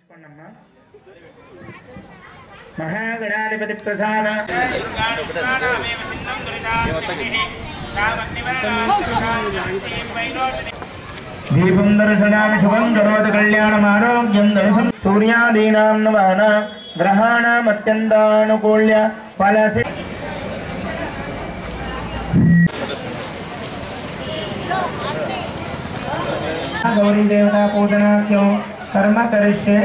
తీసుకోండమ్మా మహాగణాధిపతి ప్రసాద దీపం దర్శనామి శుభం కరోతి కళ్యాణం ఆరోగ్యం దర్శనం సూర్యాదీనాం నవాన గ్రహాణం అత్యంతానుకూల్య ఫలసి గౌరీ దేవతా పూజనాఖ్యం కర్మ కరిష్యే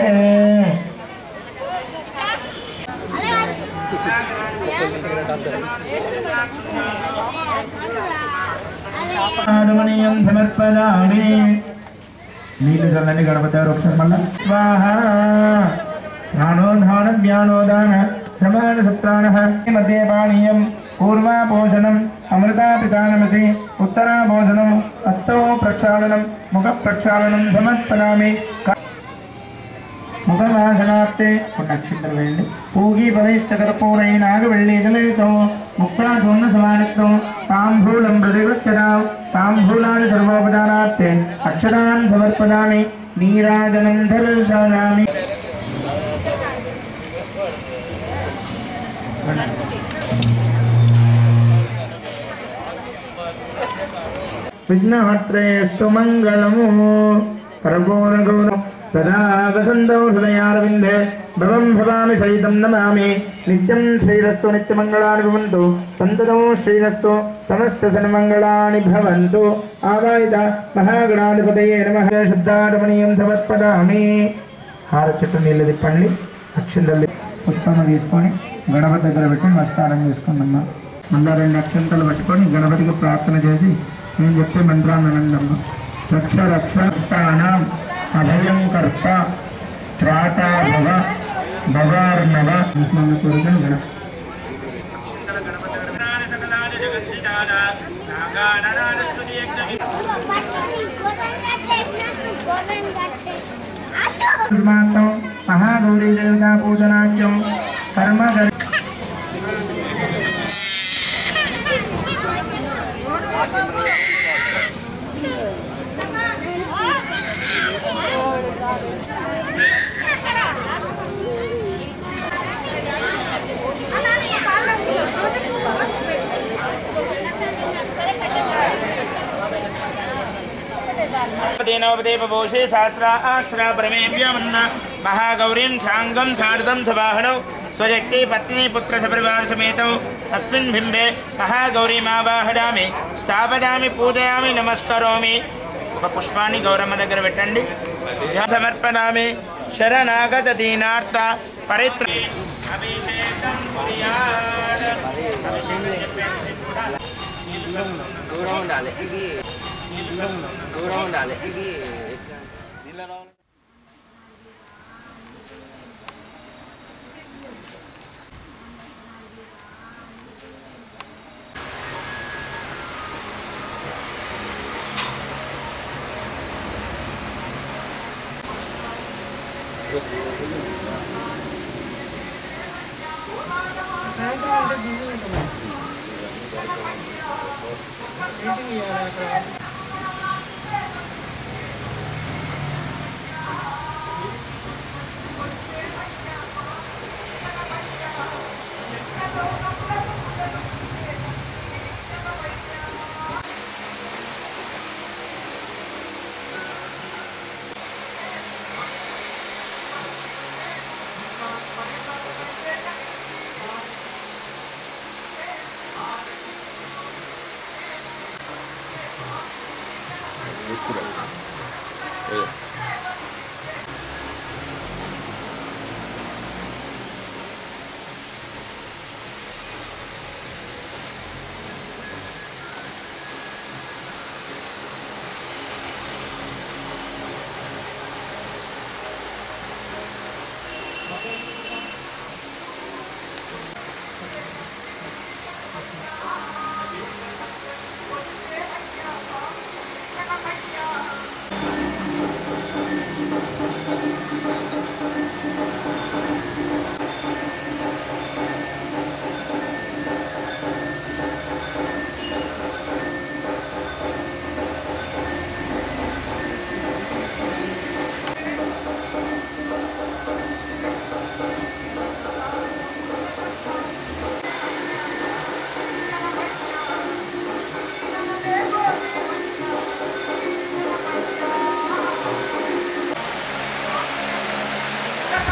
ఆనుమనీయం సమర్పయామి నీళ్ళు చల్లని గణపతి గారు ఒకసారి మళ్ళా స్వాహ జ్ఞానోధాన జ్ఞానోదాన శ్రమాణ సత్రాణ మధ్య పానీయం పూర్వాపోషణం అమృతా పితానమసి ఉత్తరాపోషణం హస్తో ప్రక్షాళనం ముఖ ప్రక్షాళనం సమర్పయామి ముఖవాసనార్థే కొన్ని అక్షంతలు వేయండి పూగి పదైశ్చకరపూరై నాగవెళ్ళి జలయుతో ముక్తా చూర్ణ సమానత్వం తాంబూలం ప్రతిగృత్యదాం తాంబూలాన్ని సర్వోపచారార్థే అక్షరాన్ సమర్పదామి నీరాజనం దర్శయామి విఘ్నహత్రేస్తు మంగళము పరపూర్ణగౌరం సదా వసంతౌ హృదయారవిందే భవం భవామి సహితం నమామి నిత్యం శ్రీరస్తు నిత్యమంగళాని భవంతు సంతతం శ్రీరస్తు సమస్త సన్మంగళాని భవంతు ఆవాయిత మహాగణాధిపతయే నమః శుద్ధారమణీయం సమర్పదామి హార చెట్టు నీళ్ళు తిప్పండి అక్షంతలు పుష్పాన్ని తీసుకొని గణపతి దగ్గర పెట్టి నమస్కారం చేసుకుందమ్మా మళ్ళా రెండు అక్షంతలు పట్టుకొని గణపతికి ప్రార్థన చేసి నేను చెప్పే మంత్రాన్ని అనందమ్మ రక్ష రక్ష రక్షాణం అభయం కర్త త్రాతా భవ భవార్ణవ స్వామి కోరుకొని గణ మాసం మహాగౌరీ దేవతా పూజనాఖ్యం కర్మ దేనోపదేపభూషే సహస్రాక్షరా ప్రమేభ్యమన్న మహాగౌరీం సాంగం సార్ధం సవాహనౌ స్వశక్తి పత్ని పుత్ర సపరివార సమేతం అస్మిన్ బింబే మహాగౌరీమావాహడామి స్థాపయామి పూజయామి నమస్కరోమి ఒక పుష్పాన్ని గౌరమ్మ దగ్గర పెట్టండి సమర్పణామి శరణాగత దీనార్థ పరిత్ర అభిషేకం కుర్యాత్. అభిషేకం చెప్పేసి కూడా దూరం ఉండాలి ఇది దూరం ఉండాలి ఇది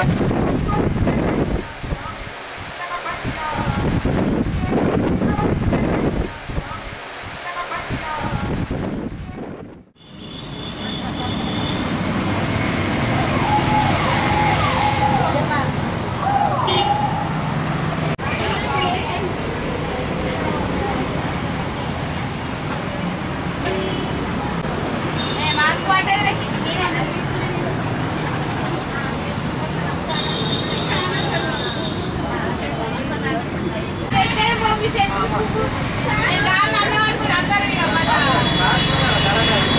మాస్క్ వాటర్ తెచ్చింది మీరేనా పెట్టేది పంపించేది నేను కాదు అన్నం అనుకుని అందరూ ఇక మళ్ళా.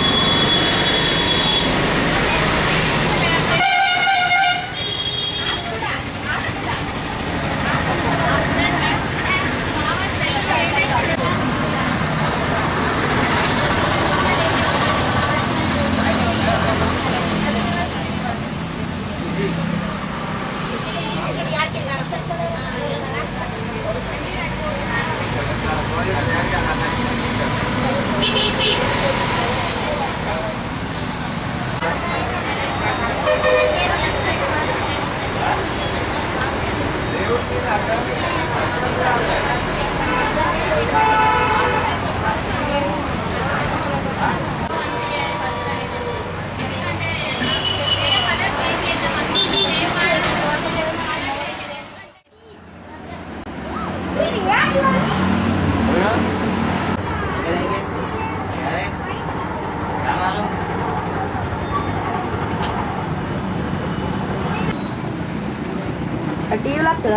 టీవీలో వస్తుందా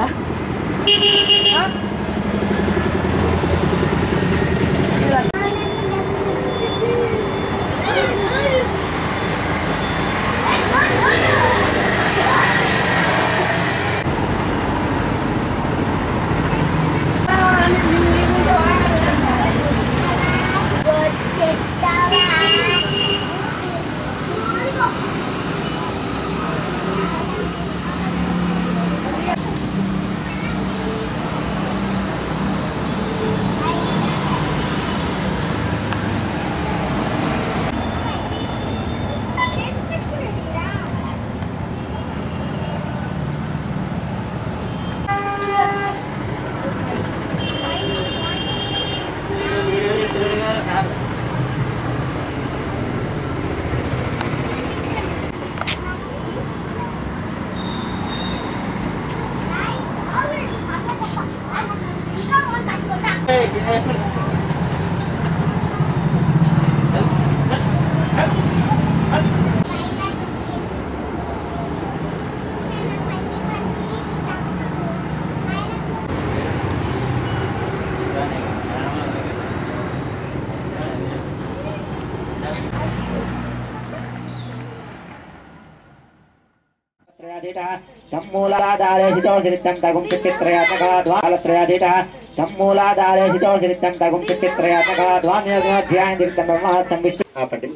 ఆపండి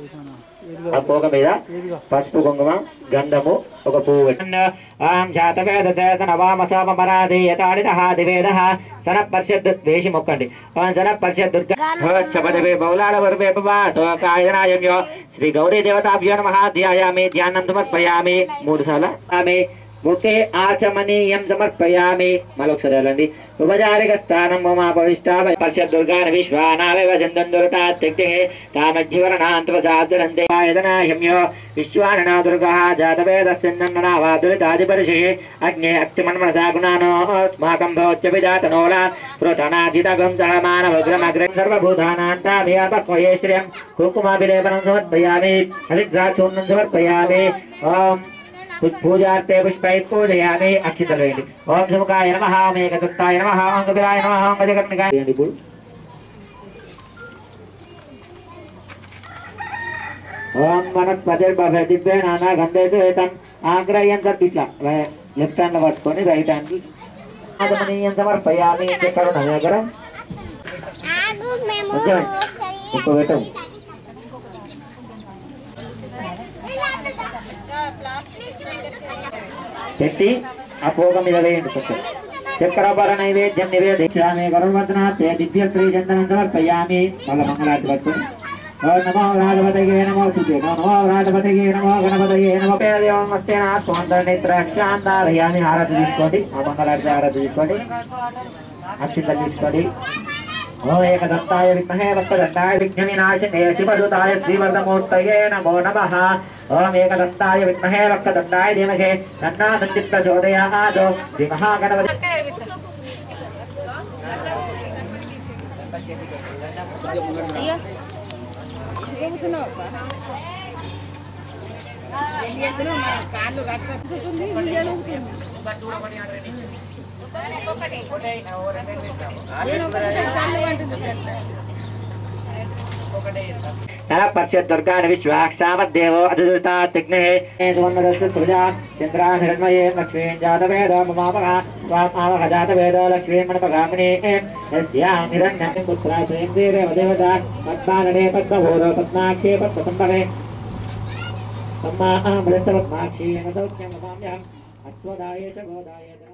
ఆ పోగ మీద పసుపు కుంకుమ గంధము ఒక పువ్వు పెట్టి ఆం జాతవేద శేషన వామ సోమ మరాది యతాడిత దివేద సన పరిషద్ వేసి మొక్కండి ఓం సన పరిషద్ దుర్గా బౌలాడ వర్వే పవాయనాయమ్యో శ్రీ గౌరీ దేవతాభ్యో నమ ధ్యాయామి ధ్యానం సమర్పయామి మూడు సార్లు ఆమె ముఖే ఆచమనీయం సమర్పయామి మరొకసారి వెళ్ళండి ఉపచారిక స్థానం మమాపవిష్టా పశ్యద్ దుర్గాన విశ్వానావేవ చందన్ త్యక్తే తామజ్జీవరణాంతవసాదురంతే యదనాహ్యమ్యో విశ్వాననా దుర్గా జాతవేదస్యన్ననావా దురితాదిపరిషి అగ్నే అక్తిమన్మనసా గుణానో స్మాకం భవత్యభిజాతనోలా పృతనాజితగం సహ మానవగ్రమగ్రం సర్వభూతానాంతాభియాపక్వయే శ్రియం కుంకుమాభిలేపనం సమర్పయామి హరిద్రాచూర్ణం సమర్పయామి ఓం పూజార్తే పుష్పై పూజయామి అక్షితలు వేయండి ఓం సుముఖాయ నమ ఓం ఏకదత్తాయ నమ ఓం కపిలాయ నమ ఓం గజకర్ణికాయ వేయండి ఇప్పుడు ఓం వనస్పతిర్భవ దివ్య నానా గంధేషు ఏతం ఆగ్రహ్యం సార్ ఇట్లా లెఫ్ట్ హ్యాండ్ పట్టుకొని రైట్ హ్యాండ్ ఆదమనీయం సమర్పయామి కరుణ దగ్గర ఆగు మేము కొంచెం ఎక్కువ పెట్టము పెట్టి ఆ పోగ మీద వేయండి కొంచెం చక్రపర నైవేద్యం నివేదించామి గరువర్ధనాథే దివ్య శ్రీ చందనం సమర్పయామి వాళ్ళ మంగళార్తి పట్టుకొని ఓం నమో రాజపతయే నమో శుద్ధే నమో రాజపతయే నమో గణపతయే నమో పేదయోం అస్యనా స్వంత నేత్ర శాంతారయాన్ని హారతి తీసుకోండి ఆ మంగళారతి హారతి తీసుకోండి అక్షింతలు తీసుకోండి ఓం ఏకదంతాయ విద్మహే వక్రదంతాయ విఘ్నవినాశినే శివదూతాయ శ్రీవర్ధమూర్తయే నమో నమః ఓం ఏకదంతాయ విద్మహే వక్రదంతాయ ధీమహే తన్నాదంతి ప్రచోదయాదో శ్రీ మహాగణపతి అయ్యో కూర్చున్నావు ఏం చేస్తున్నావు మన కాళ్ళు కట్టుకుంటుంది నేను ఒకటి చాలు అంటుంది నర పశ్యత్ దుర్గాని విశ్వాక్షామద్దేవో అధిదుతా తిగ్నే సువర్ణదస్సు సృజా చంద్రాహిరణ్మయే లక్ష్మీం జాతవేద మమాపహ స్వామావహ జాతవేద లక్ష్మీం మనపగామిని యస్యాం హిరణ్యం పుత్రా శ్రీంద్రీరేవ దేవత పద్మాననే పద్మభూరో పద్మాక్షే పద్మసంభవే తమ్మా ఆమృత పద్మాక్షీ నదౌఖ్యం నమామ్యం అశ్వదాయ చ గోదాయ